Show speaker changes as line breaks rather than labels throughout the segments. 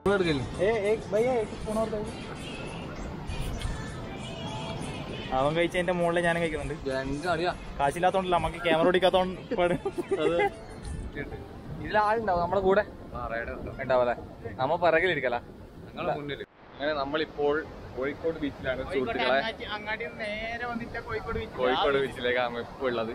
അവൻ കഴിച്ചതിന്റെ മുകളിൽ ഞാനും കഴിക്കുന്നുണ്ട്
അറിയാ
കാശില്ലാത്തോണ്ടല്ല നമുക്ക് ക്യാമറ ഓടിക്കാത്തോണ്ട്
ഇതിലാളുണ്ടാവും നമ്മളെ കൂടെ ഉണ്ടാവല്ലേ നമ്മ പിറകിലിരിക്കല അങ്ങനെ നമ്മളിപ്പോൾ കോഴിക്കോട് ബീച്ചിലാണ് സുഹൃത്തുക്കളെ
അങ്ങാടി നേരെ വന്നിട്ട് കോഴിക്കോട്
കോഴിക്കോട് ബീച്ചിലേക്കാണ് ഇപ്പോൾ ഉള്ളത്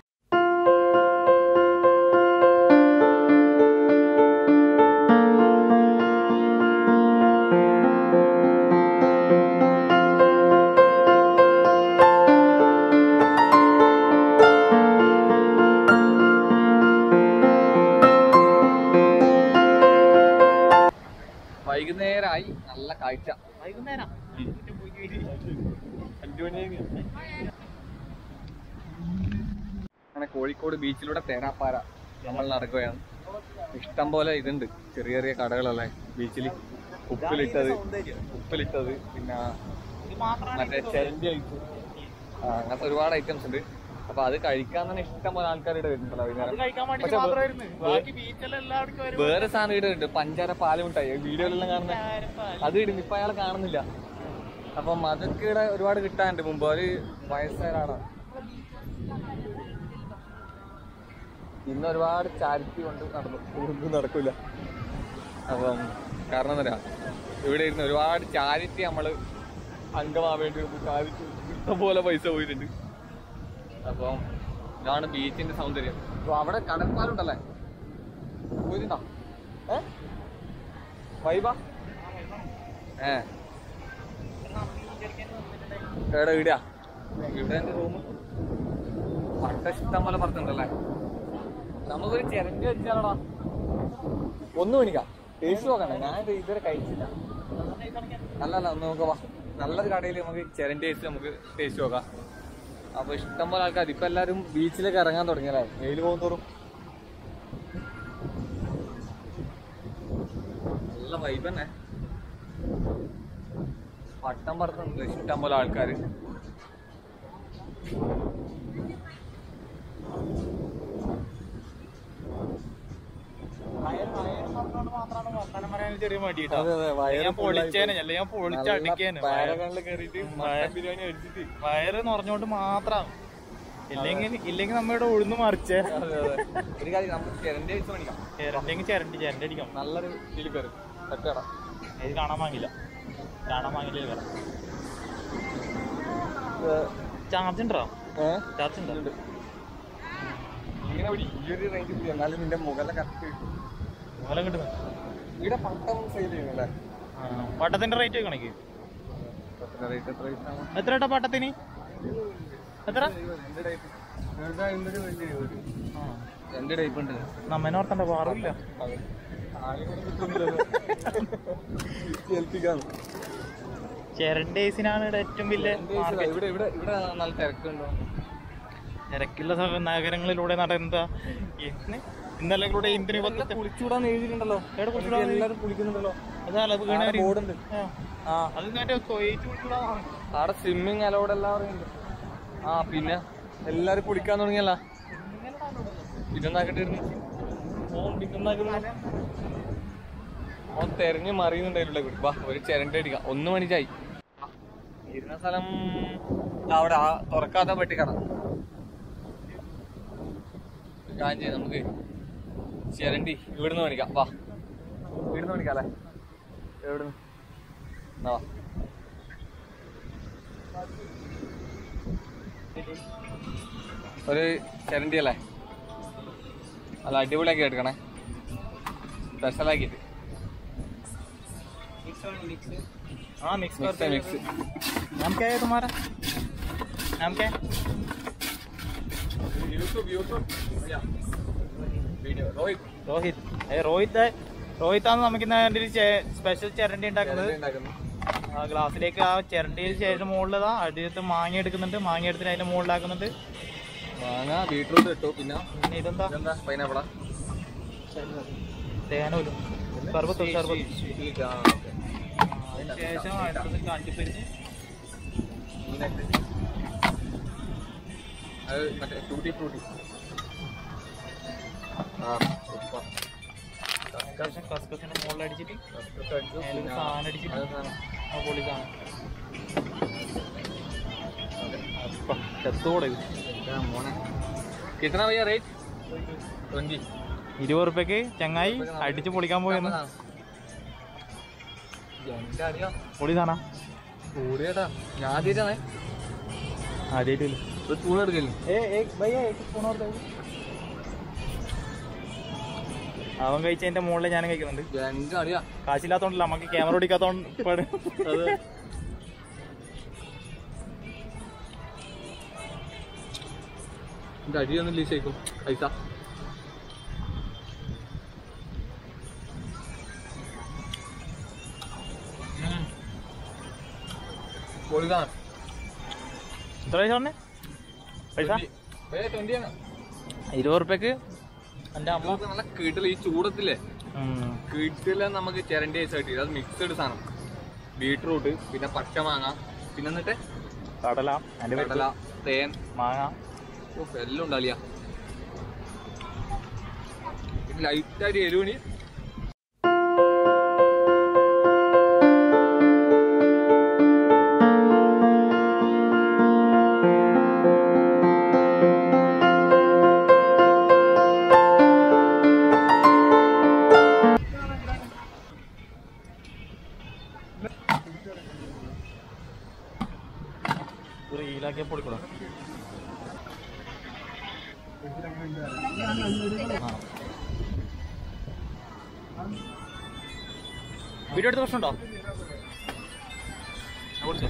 വൈകുന്നേരമായി നല്ല കാഴ്ച
വൈകുന്നേരം
അങ്ങനെ കോഴിക്കോട് ബീച്ചിലൂടെ തേനാപ്പാര നമ്മൾ നടക്കുകയാണ് ഇഷ്ടം പോലെ ഇതുണ്ട് ചെറിയ ചെറിയ കടകളല്ലേ ബീച്ചിൽ ഉപ്പിലിട്ടത് ഉപ്പിലിട്ടത് പിന്നെ മറ്റേ ചെരണ്ടി ഐറ്റം അങ്ങനത്തെ ഒരുപാട് ഐറ്റംസ് ഉണ്ട് അപ്പൊ അത് കഴിക്കാൻ തന്നെ ഇഷ്ടം പോലെ ആൾക്കാർ ഇവിടെ വരുന്നുണ്ടല്ലോ വൈകുന്നേരം
കഴിക്കാൻ വേണ്ടി
പക്ഷെ
മാത്രമായിരുന്നു ബാക്കി ബീച്ചെല്ലാം എല്ലാവർക്കും വരും
വേറെ സാധനം ഇവിടെ ഉണ്ട് പഞ്ചാര പാലുമുട്ടായി വീഡിയോയിലെല്ലാം കാണുന്ന അത് ഇടുന്നു ഇപ്പൊ അയാൾ കാണുന്നില്ല അപ്പം അതൊക്കെ ഇവിടെ ഒരുപാട് കിട്ടാനുണ്ട് മുമ്പ് ഒരു വയസ്സായാണ് ഇന്ന് ഒരുപാട് ചാരിറ്റി കൊണ്ട് നടന്നു ഒന്നും നടക്കൂല അപ്പം കാരണം എന്താ പറയാ ഇവിടെ ഇരുന്ന് ഒരുപാട് ചാരിറ്റി നമ്മള് അംഗമാവേണ്ടി വന്നു ചാരിറ്റി ഇഷ്ടംപോലെ പൈസ പോയിട്ടുണ്ട് അപ്പം ഇതാണ് ബീച്ചിന്റെ സൗന്ദര്യം അപ്പൊ അവിടെ കടൽപ്പാലുണ്ടല്ലേ പോയിട്ടുണ്ടോ ഏ വൈബ ഏ എവിടെ വീടാ ഇവിടെ എന്റെ റൂം പട്ട ഇഷ്ടം പോലെ പറഞ്ഞിട്ടുണ്ടല്ലേ നമുക്കൊരു ചിരണ്ടി വെച്ചാലോടാ ഒന്ന് മണിക്കാം ടേസ്റ്റ് നോക്കണ്ടേ ഞാൻ ഇത് ഇതുവരെ കഴിച്ചില്ല അല്ല അല്ല ഒന്ന് നോക്കാം നല്ലൊരു കടയിൽ നമുക്ക് ചിരണ്ടി വെച്ച് നമുക്ക് ടേസ്റ്റ് നോക്കാം അപ്പൊ ഇഷ്ടം പോലെ ആൾക്കാർ ഇപ്പൊ എല്ലാരും ബീച്ചിലേക്ക് ഇറങ്ങാൻ തുടങ്ങിയല്ലേ വെയിൽ പോകും തോറും നല്ല വൈബ് തന്നെ പട്ടം പറത്തുന്നുണ്ട് ഇഷ്ടം പോലെ ആൾക്കാര്
ചെറിയ മടിയിട്ടാ
അതെ, അതെ, വയറ്
ഞാൻ
full ആയി
പൊളിച്ചേനെ അല്ല ഞാൻ പൊളിച്ചടിക്കേനെ
പാരകളിൽ കയറിയിട്ട് മട്ടൻ ബിരിയാണി അടിച്ചിട്ട്
വയറ് നിറഞ്ഞോണ്ട് മാത്രം ഇല്ലെങ്കിൽ ഇല്ലെങ്കിൽ നമ്മയുടെ ഉഴുന്ന് മറിച്ചേ
അതെ അതെ ഒരു കാര്യം നമുക്ക് ചിരണ്ടി വെച്ച് പണിക്കാം
ചിരണ്ടെങ്കിൽ ചിരണ്ടി ചിരണ്ടി അടിക്കാം
നല്ലൊരു ഇതിൽ കയറി പറ്റാടാ
ഇത് കാണാൻ വാങ്ങില്ല കാണാൻ വാങ്ങില്ല കയറാം ചാർജ് ഉണ്ടോ
ഏഹ്
ചാർജ് ഉണ്ടോ
ഇങ്ങനെ പിടി ഈ ഒരു റേഞ്ച് പിടി എന്നാലും നിന്റെ മുകളിലെ കറക്റ്റ് കിട്ടും
മൂലം കിട്ടുന്നു
ഇവിടെ പട്ടം സെയിൽ ചെയ്യുന്നല്ലേ
പട്ടത്തിന്റെ റേറ്റ് കണക്ക്
പട്ടത്തിന്റെ റേറ്റ് എത്ര rate ആണ്?
എത്ര ഏട്ടാ പട്ടത്തിന് എത്ര
രണ്ട് ടൈപ്പ് രണ്ട് ടൈപ്പ് ഉണ്ട്
നമ്മനെ ഓർത്തണ്ട പാറില്ല ചെരണ്ടേസിനാണ് ഇവിടെ ഏറ്റവും വലിയ മാർക്കറ്റ്
ഇവിടെ ഇവിടെ ഇവിടെ നല്ല തിരക്കുണ്ടോ
തിരക്കുള്ള സ- നഗരങ്ങളിലൂടെ നടന്ന ഇന്ന് ഇന്നലെ കൂടെ ഇന്ത്യന് പത്ത്
കുളിച്ചൂടാന്ന് എഴുതിയിട്ടുണ്ടല്ലോ
എവിടെ കുളിച്ചൂടാ?
എല്ലാരും കുളിക്കുന്നുണ്ടല്ലോ
അതല്ല അത് വീണ
ബോർഡുണ്ട് ആ
അത് മറ്റേ കൊയ്റ്റ് കുളിച്ചൂടാന്നാണ്
അവിടെ സ്വിമ്മിങ് അലോഡ് എല്ലാവരും ഉണ്ട് ആ പിന്നെ എല്ലാരും കുളിക്കാൻ തുടങ്ങിയല്ല ഇതെന്നാക്കിട്ടിരുന്നു ഓൻ തെരഞ്ഞു മറിയുന്നുണ്ടായില്ല കൂടി വാ ഒരു ചിരണ്ട അടിക്കാം ഒന്ന് മണിച്ചായി ഇരുന്ന സ്ഥലം ദാ അവിടെ ആ തുറക്കാത്ത പെട്ടിക്കട കാര്യം ചെയ്യാം നമുക്ക് ചിരണ്ടി ഇവിടുന്ന് മേടിക്കാം വാ ഇവിടുന്ന് മേടിക്കാം അല്ലേ എവിടുന്ന് എന്നാ വാ ഒരു ചിരണ്ടി അല്ലേ അല്ല അടിപൊളിയാക്കി എടുക്കണേ സ്പെഷ്യലാക്കിയിട്ട്
हाँ मिक्स
मिक्स
करते
है,
हैं
मिक्स।
नाम क्या है तुम्हारा नाम क्या है രോഹിത് ഏ രോഹിത് രോഹിത്താണ് നമുക്ക് ഇന്ന് സ്പെഷ്യൽ ചിരണ്ടി ഉണ്ടാക്കുന്നത് ആ ഗ്ലാസ്സിലേക്ക് ആ ചിരണ്ടിയിൽ ശേഷം മുകളിലതാ അടിയത്ത് മാങ്ങ എടുക്കുന്നുണ്ട് മാങ്ങ എടുത്തിട്ട് അതിന്റെ മുകളിലാക്കുന്നുണ്ട്
മാങ്ങ ബീട്രൂട്ട് ഇട്ടു പിന്നെ
പിന്നെ ഇതെന്താ
ഇതെന്താ പൈനാപ്പിളാ
തേനൂലും സർബത്ത് സർബത്ത് അതിന് ശേഷം അടുത്തത് കാഞ്ചിപ്പരിച്ച്
അത് മറ്റേ ടൂട്ടി ഫ്രൂട്ടി ആ സൂപ്പർ
കസ്കസിന് കസ്കസിന്റെ മുകളിൽ അടിച്ചിട്ട് മേലൊരു സാധനം അടിച്ചിട്ട് ആ പൊളി സാധനം അപ്പ, ചത്തോടെ ഇത്.
കിട്ടണ ഭയ്യ റേറ്റ് ട്വന്റി
ഇരുപത് റുപ്യക്ക് ചങ്ങായി അടിച്ച് പൊളിക്കാൻ പോയെന്ന്
എന്റെ അറിയാം
പൊളി സാധനം
കൂടിയേട്ടാ ഞാൻ ആദ്യമായിട്ടാണേ
ആദ്യമായിട്ടില്ല
ഒരു സ്പൂൺ എടുക്കല്ലേ
അവൻ കഴിച്ചതിന്റെ മുകളിൽ ഞാനും കഴിക്കുന്നുണ്ട്
എന്റെ അറിയാം
കാശില്ലാത്തോണ്ടല്ല നമുക്ക് ക്യാമറ ഓടിക്കാത്തോണ്ട് പാട്.
എന്റെ അടിയൊന്നും ലീശേക്കും പൈസ പൊളിതാണ്
എത്ര പൈസ പറഞ്ഞേ പൈസ
ട്വന്റിയാണ്
ഇരുപത് റുപ്യക്ക് എന്റെ അമ്മ
നമുക്ക് നല്ല കീട്ടില് ഈ ചൂടത്തില്ലേ
ഉം.
കീട്ടില് നമുക്ക് ചിരണ്ടി ആയിട്ട് അത് മിക്സഡ് സാധനം ബീട്രൂട്ട് പിന്നെ പച്ചമാങ്ങ പിന്നെ എന്നിട്ട്
കടല അതിന്റെ പരിപ്പ്,
കടല തേൻ
മാങ്ങ
ഉഫ്, എല്ലാം ഉണ്ടാവില്ല ലൈറ്റായിട്ട് എരിവിന്
ഒരു ഈലാക്കിയ പൊളിക്കൂടാ വീഡിയോ എടുത്ത പ്രശ്നമുണ്ടോ ഞാൻ കൊടുത്തേ.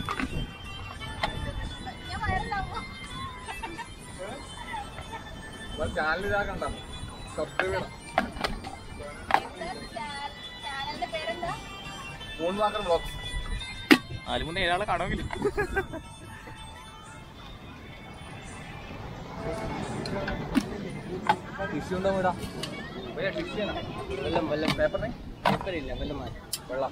ചാനൽ ഇതാക്കണ്ട സബ്സ്ക്രൈബ് ചെയ്യണം
ചാനലിന്റെ പേരെന്താ
മൂന്ന് മാത്രം ബ്ലോഗ്സ്
നാല് മൂന്ന് ഏഴാളെ കാണുമെങ്കിൽ
ടിഷ്യൂ ഉണ്ടോ ഇടാ ടിഷ്യൂ ആണ് വെള്ളം വെള്ളം പേപ്പറിന്
പേപ്പറില്ല വല്ല മാറ്റി
വെള്ളം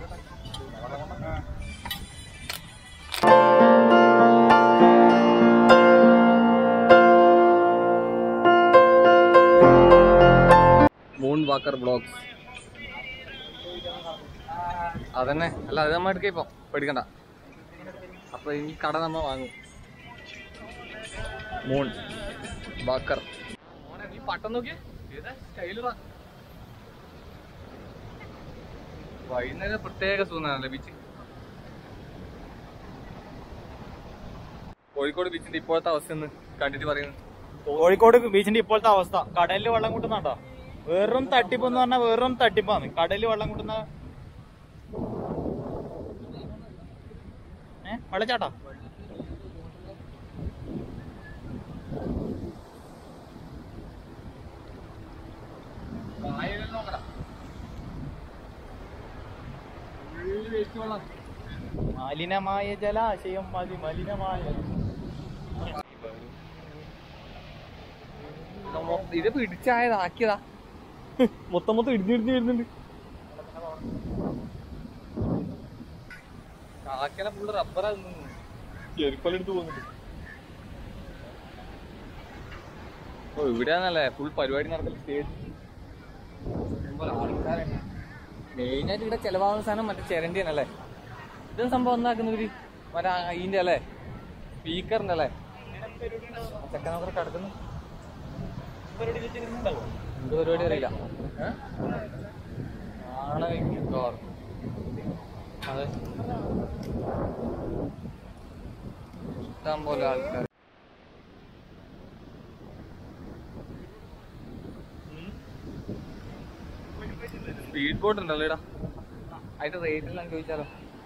മൂൺ വാക്കർ ബ്ലോഗ്സ് അതന്നെ അല്ല അത് നമ്മ എടുക്ക ഇപ്പൊ പേടിക്കണ്ട അപ്പൊ ഈ കട നമ്മ വാങ്ങും മൂൺ വാക്കർ മോനെ നീ പട്ടം നോക്കിയേ ഏതാ സ്റ്റൈലുവാ വൈകുന്നേരം പ്രത്യേക സുഖമാണല്ലേ ബീച്ച് കോഴിക്കോട് ബീച്ചിന്റെ ഇപ്പോഴത്തെ അവസ്ഥ ഒന്ന് കണ്ടിട്ട് പറയുന്നു
കോഴിക്കോട് ബീച്ചിന്റെ ഇപ്പോഴത്തെ അവസ്ഥ കടലിൽ വെള്ളം കൂട്ടുന്നുണ്ടോ വെറും തട്ടിപ്പ് എന്ന് പറഞ്ഞാൽ വെറും തട്ടിപ്പാണ് കടലിൽ വെള്ളം കൂട്ടുന്ന ഏ വെള്ളച്ചാട്ടാ
വായയിൽ നോക്കടാ ഫുള്ള് വേസ്റ്റ് വെള്ളം
മലിനമായ ജലാശയം മതി മലിനമായ
ഇത് പിടിച്ചായതാക്കിയതാ
മൊത്തം മൊത്തം ഇടിഞ്ഞു ഇടിഞ്ഞു വരുന്നുണ്ട്
കാക്കല ഫുള്ള് റബ്ബറാ
ചെരുപ്പലെടുത്ത് പോകുന്നുണ്ട്
ഓ ഇവിടെയാണല്ലേ ഫുൾ പരിപാടി നടക്കൽ സ്റ്റേജ് മെയിനായിട്ട് ഇവിടെ ചെലവാകുന്ന സാധനം മറ്റേ ചെരണ്ടിയാണല്ലേ ഇത് സംഭവം ഒന്നാക്കുന്നവര് മറ്റേ അതിന്റെ അല്ലേ സ്പീക്കറിന്റെ അല്ലേ ചെക്കനൊക്കെ കിടക്കുന്നു എന്ത് പരിപാടി അറിയില്ല ആണ് മിക്കവാറും. അതെ ഇഷ്ടം പോലെ ആൾക്കാർ സ്പീഡ് ബോട്ട് ഉണ്ടല്ലോ ഇടാ അതിന്റെ റേറ്റ് എല്ലാം ചോദിച്ചാലോ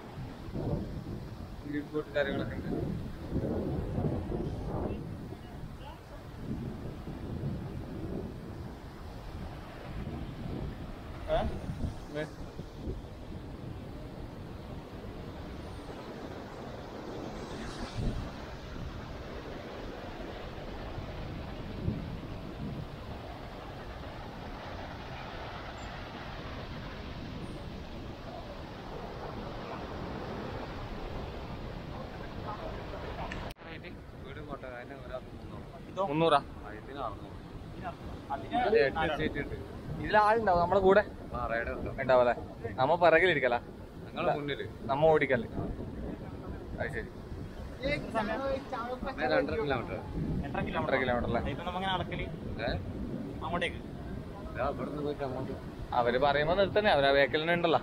സ്പീഡ് ബോട്ട് കാര്യങ്ങളൊക്കെ ഉണ്ട് ഏ? മുന്നൂറാ എട്ട് സീറ്റ് ഉണ്ട് ഇതിൽ ആളുണ്ടാവും നമ്മുടെ കൂടെ ഉണ്ടാവും അല്ലേ നമ്മ പിറകിലിരിക്കല
ഞങ്ങളെ മുന്നില്
നമ്മ ഓടിക്കല്ലേ അത് ശരി
രണ്ടര കിലോമീറ്റർ
എത്ര
രണ്ടര
കിലോമീറ്റർ
കിലോമീറ്റർ അല്ലേ
ഇപ്പൊ നമുക്ക് നടക്കല് അങ്ങോട്ടേക്ക്
ഇവിടുന്ന് പോയിട്ട് അങ്ങോട്ട്
അവര് പറയുമ്പോ നിർത്തന്നെ അവര് വേക്കലിന് ഉണ്ടല്ലോ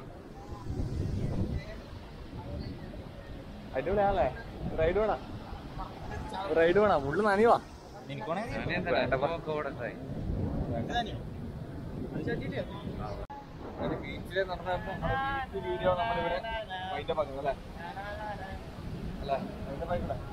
അടിപൊളിയാണല്ലേ റൈഡ് വേണം റൈഡ് വേണം ഉള്ളു നനിവാ ബീച്ചിലെ നടന്ന വീഡിയോ നമ്മളിവിടെ വൈകിട്ട് പങ്കും അല്ലേ അല്ലേ വൈകിട്ട് പങ്കും